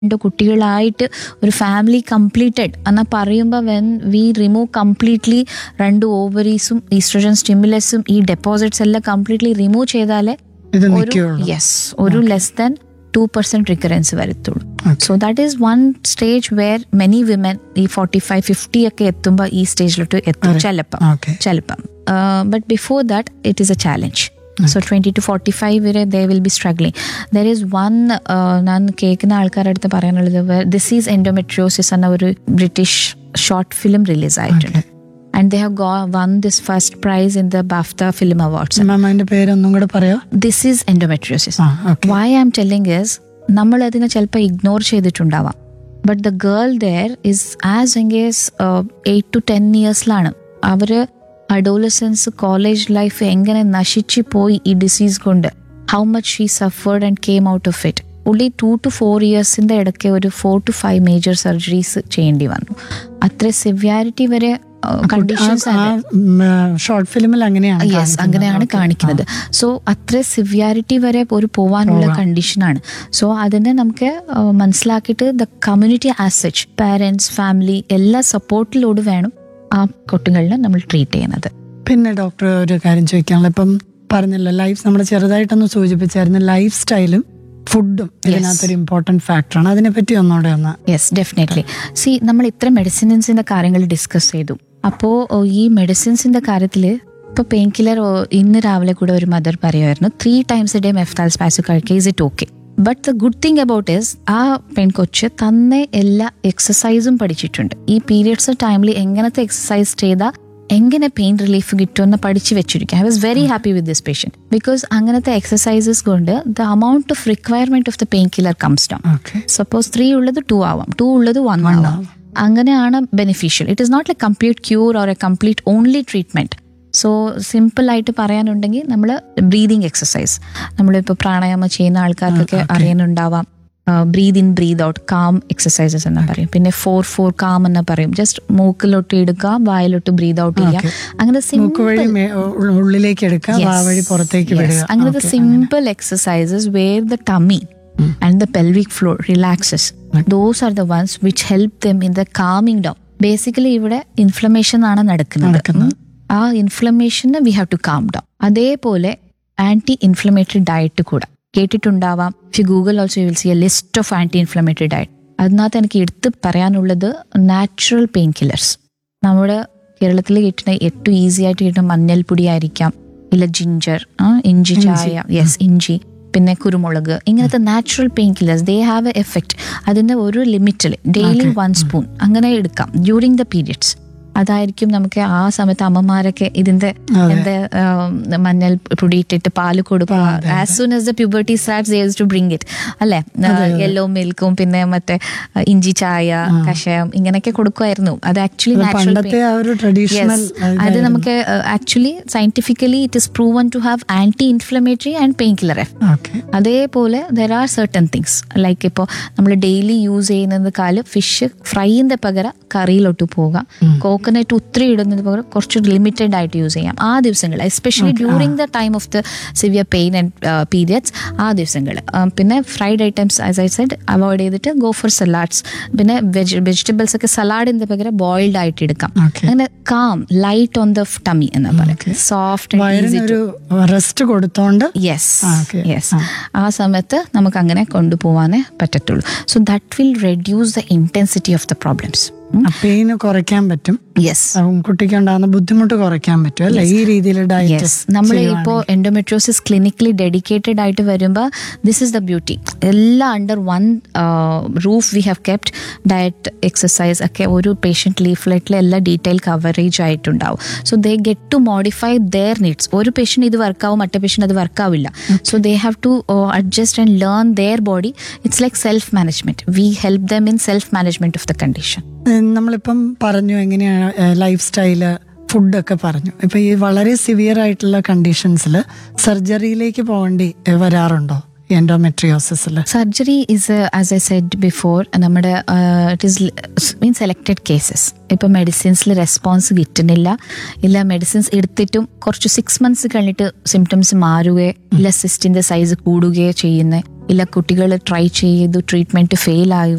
രണ്ട് കുട്ടികളായിട്ട് ഒരു ഫാമിലി കംപ്ലീറ്റഡ് എന്നാൽ പറയുമ്പോൾ വെൻ വി റിമൂവ് കംപ്ലീറ്റ്ലി രണ്ട് ഓവറീസും ഈസ്ട്രജൻ സ്റ്റിമുലസും ഈ ഡെപ്പോസിറ്റ്സ് എല്ലാം കംപ്ലീറ്റ്ലി റിമൂവ് ചെയ്താലേ ഇത് ഒരു നിൽക്കുകയുള്ളൂ യെസ് ഒരു less than two percent recurrence വരത്തുള്ളൂ Okay. So that is one stage where many women ഈ ഫോർട്ടി ഫൈവ് ഫിഫ്റ്റി ഒക്കെ എത്തുമ്പോൾ ഈ സ്റ്റേജിലോട്ട് എത്തും അതെ. ചിലപ്പം ഓക്കെ ചിലപ്പം but before that it is a challenge so twenty to forty five വരെ they will be struggling there is one ഞാൻ കേൾക്കുന്ന ആൾക്കാരുടെ അടുത്ത് പറയാനുള്ളത് ദിസ് ഈസ് എൻഡോമെട്രിയോസിസ് എന്ന ഒരു ബ്രിട്ടീഷ് ഷോർട്ട് ഫിലിം റിലീസ് ആയിട്ടുണ്ട് and they have go won this first prize in the BAFTA film awards ma'am അതിന്റെ പേരൊന്നും കൂടെ പറയോ ദിസ് ഈസ് എൻഡോമെട്രിയോസിസ് ആ okay why I am telling is നമ്മൾ അതിനെ ചിലപ്പോൾ ഇഗ്നോർ ചെയ്തിട്ടുണ്ടാവാം but the girl there is as എങ്കേസ് എയ്റ്റ് ടു ടെൻ ഇയേഴ്സിലാണ് അവർ അഡോലസൻസ് കോളേജ് ലൈഫ് എങ്ങനെ നശിച്ചു പോയി ഈ ഡിസീസ് കൊണ്ട് how much she suffered and came out of it ഉള്ളി ടു ടു ഫോർ ഇയേഴ്സിന്റെ ഇടയ്ക്ക് ഒരു four to five major surgeries ചെയ്യേണ്ടി വന്നു അത്ര സിവിയാരിറ്റി വരെ കണ്ടീഷൻസ് ഷോർട്ട് ഫിലിമിൽ അങ്ങനെയാണ് യെസ് കാണിക്കുന്നത്. അങ്ങനെയാണ് Okay. കാണിക്കുന്നത് സോ അത്ര സിവിയാരിറ്റി വരെ ഒരു പോവാനുള്ള കണ്ടീഷനാണ് സോ അതിനെ നമുക്ക് ആ, മനസ്സിലാക്കിയിട്ട് the community as such parents family എല്ലാ സപ്പോർട്ടിലോട് വേണം ആ കുട്ടികളിനെ നമ്മൾ ട്രീറ്റ് ചെയ്യുന്നത് പിന്നെ ഡോക്ടർ ഒരു കാര്യം ചോദിക്കാനുള്ള ഇപ്പം പറഞ്ഞല്ലോ ലൈഫ് നമ്മൾ ചെറുതായിട്ടൊന്ന് സൂചിപ്പിച്ചായിരുന്നു ലൈഫ് സ്റ്റൈലും ഫുഡും ഇതിനകത്തൊരു ഇമ്പോർട്ടന്റ് ഫാക്ടറാണ് അതിനെപ്പറ്റി ഒന്നുകൂടെ ഒന്ന് യെസ് ഡെഫിനറ്റ്ലി സി നമ്മൾ ഇത്ര മെഡിസിൻസിന്റെ കാര്യങ്ങൾ ഡിസ്കസ് ചെയ്തു അപ്പോൾ ഈ മെഡിസിൻസിന്റെ കാര്യത്തിൽ ഇപ്പോൾ പെയിൻ കില്ലർ ഇന്ന് രാവിലെ കൂടെ ഒരു മദർ പറയുമായിരുന്നു three times a day Meftal spas കഴിക്കുക is it okay but the good thing about is ആ പെൺകൊച്ച് തന്നെ എല്ലാ എക്സസൈസും പഠിച്ചിട്ടുണ്ട് ഈ പീരിയഡ്സ് ടൈമിൽ എങ്ങനത്തെ എക്സസൈസ് ചെയ്താൽ എങ്ങനെ പെയിൻ റിലീഫ് കിട്ടുമെന്ന് പഠിച്ചു വെച്ചിരിക്കുക I was very happy with this patient because അങ്ങനത്തെ എക്സസൈസസ് കൊണ്ട് the amount of requirement of the pain killer comes down okay suppose three ഉള്ളത് ടു ആവാം ടു ഉള്ളത് വൺ ആവാം അങ്ങനെയാണ് beneficial it is not a complete cure or a complete only treatment so simple ആയിട്ട് പറയാനുണ്ടെങ്കിൽ നമ്മൾ breathing exercise നമ്മളിപ്പോൾ പ്രാണായാമം ചെയ്യുന്ന ആൾക്കാർക്കൊക്കെ അറിയാനുണ്ടാവാം breathe in breathe out calm exercises എന്ന് പറയും പിന്നെ ഫോർ ഫോർ കാം എന്ന് പറയും ജസ്റ്റ് മൂക്കിലോട്ട് എടുക്കുക വായിലോട്ട് ബ്രീത് ഔട്ട് ചെയ്യുക അങ്ങനെ മൂക്ക് വഴി സിമ്പിൾ മേ- ഉ- ഉള്ളിലേക്ക് എടുക്കുക വാ വഴി പുറത്തേക്ക് Yes. വിടുക അങ്ങനത്തെ simple exercises where the tummy and the pelvic floor relaxes those are the ones which help them in the calming down basically ഇവിടെ ഇൻഫ്ലമേഷൻ ആണ് നടക്കുന്നത് നടക്കുന്നത്. ഉം. ആ ഇൻഫ്ലമേഷന് we have to calm down അതേപോലെ ആന്റി ഇൻഫ്ലമേറ്ററി ഡയറ്റ് കൂടെ കേട്ടിട്ടുണ്ടാവാം if Google also you will see a list of anti inflammatory diet അതിനകത്ത് എനിക്ക് എടുത്ത് പറയാനുള്ളത് നാച്ചുറൽ പെയിൻ കില്ലേഴ്സ് നമ്മുടെ കേരളത്തിൽ കിട്ടുന്ന ഏറ്റവും ഈസി ആയിട്ട് കിട്ടുന്ന മഞ്ഞൾപ്പൊടി ആയിരിക്കാം ഇല്ല ജിഞ്ചർ ഇഞ്ചി ചായ യെസ് ഇഞ്ചി പിന്നെ കുരുമുളക് ഇങ്ങനത്തെ natural pain killers they have a effect അതിന്റെ ഒരു ലിമിറ്റിൽ ഡെയിലി വൺ സ്പൂൺ അങ്ങനെ എടുക്കാം ഡ്യൂറിങ് ദ പീരിയഡ്സ് അതായിരിക്കും നമുക്ക് ആ സമയത്ത് അമ്മമാരൊക്കെ ഇതിന്റെ അതെ. എന്താ മഞ്ഞൾ പൊടി ഇട്ടിട്ട് പാല് കൊടുക്കുക as soon as the puberty starts there's to bring it അല്ലെ യെല്ലോ മിൽക്കും പിന്നെ മറ്റേ ആ, ഇഞ്ചി ചായ കഷായം ഇങ്ങനെയൊക്കെ കൊടുക്കുമായിരുന്നു അത് ആക്ച്വലി പണ്ടത്തെ ആ ഒരു ട്രഡീഷണൽ അത് നമുക്ക് actually scientifically it is proven to have anti inflammatory and pain killer എഫ് ഓക്കെ അതേപോലെ there are certain things like ഇപ്പോൾ നമ്മൾ ഡെയിലി യൂസ് ചെയ്യുന്നത് കാല് ഫിഷ് ഫ്രൈൻ്റെ പകരം കറിയിലോട്ട് പോകാം കോക്കനട്ട് ഒത്തിരി ഇടുന്നതിന് പകരം കുറച്ച് ലിമിറ്റഡ് ആയിട്ട് യൂസ് ചെയ്യാം ആ ദിവസങ്ങൾ especially during the time of the severe pain and periods ആ ദിവസങ്ങൾ പിന്നെ fried items as I said avoid ചെയ്തിട്ട് ഗോ ഫോർ സലാഡ്സ് പിന്നെ വെജ് വെജിറ്റബിൾസ് ഒക്കെ സലാഡിന്റെ പകരം ബോയിൽഡ് ആയിട്ട് എടുക്കാം Okay. അങ്ങനെ calm light on the tummy എന്ന് പറയാം സോഫ്റ്റ് ആൻഡ് ഈസി വയറിനൊരു റെസ്റ്റ് കൊടുത്തോണ്ട് യെസ് ആ, okay. യെസ് ആ സമയത്ത് നമുക്ക് അങ്ങനെ കൊണ്ടുപോകാനേ പറ്റത്തുള്ളൂ so that will reduce the intensity of the problems pain കുറയ്ക്കാൻ പറ്റും യെസ് ഉം, കുട്ടിക്ക് ഉണ്ടാകുന്ന ബുദ്ധിമുട്ട് കുറയ്ക്കാൻ പറ്റും അല്ലെ ഈ രീതിയിൽ ഡയറ്റ് യെസ് നമ്മൾ ഇപ്പോൾ എൻഡോമെട്രോസിസ് ക്ലിനിക്കലി ഡെഡിക്കേറ്റഡ് ആയിട്ട് വരുമ്പോൾ ദിസ് ഇസ് ദ ബ്യൂട്ടി എല്ലാം under one roof we have kept diet exercise ഒക്കെ ഒരു പേഷ്യൻറ്റ് ലീഫ്ലെറ്റിൽ എല്ലാം ഡീറ്റെയിൽ കവറേജ് ആയിട്ടുണ്ടാവും so they get to modify their needs ഒരു പേഷ്യൻ്റ് ഇത് വർക്കാവും മറ്റേ പേഷ്യൻ്റ് അത് വർക്കാവില്ല so they have to adjust and learn their body it's like self management we help them in self management of the condition നമ്മളിപ്പം പറഞ്ഞു എങ്ങനെയാണ് life style ഫുഡൊക്കെ പറഞ്ഞു ഇപ്പൊ ഈ വളരെ സിവിയർ ആയിട്ടുള്ള കണ്ടീഷൻസിൽ സർജറിയിലേക്ക് പോകേണ്ടി ഏ, വരാറുണ്ടോ എൻഡോമെട്രിയോസിസിൽ surgery is as I said before നമ്മുടെ it is mean selected cases ഇപ്പൊ മെഡിസിൻസിൽ റെസ്പോൺസ് കിട്ടുന്നില്ല ഇല്ല മെഡിസിൻസ് എടുത്തിട്ടും കുറച്ച് സിക്സ് മന്ത്സ് കഴിഞ്ഞിട്ട് സിംറ്റംസ് മാറുകയോ ഇല്ല സിസ്റ്റിന്റെ സൈസ് കൂടുകയോ ചെയ്യുന്ന ഇല്ല കുട്ടികൾ ട്രൈ ചെയ്തു ട്രീറ്റ്മെന്റ് ഫെയിൽ ആയി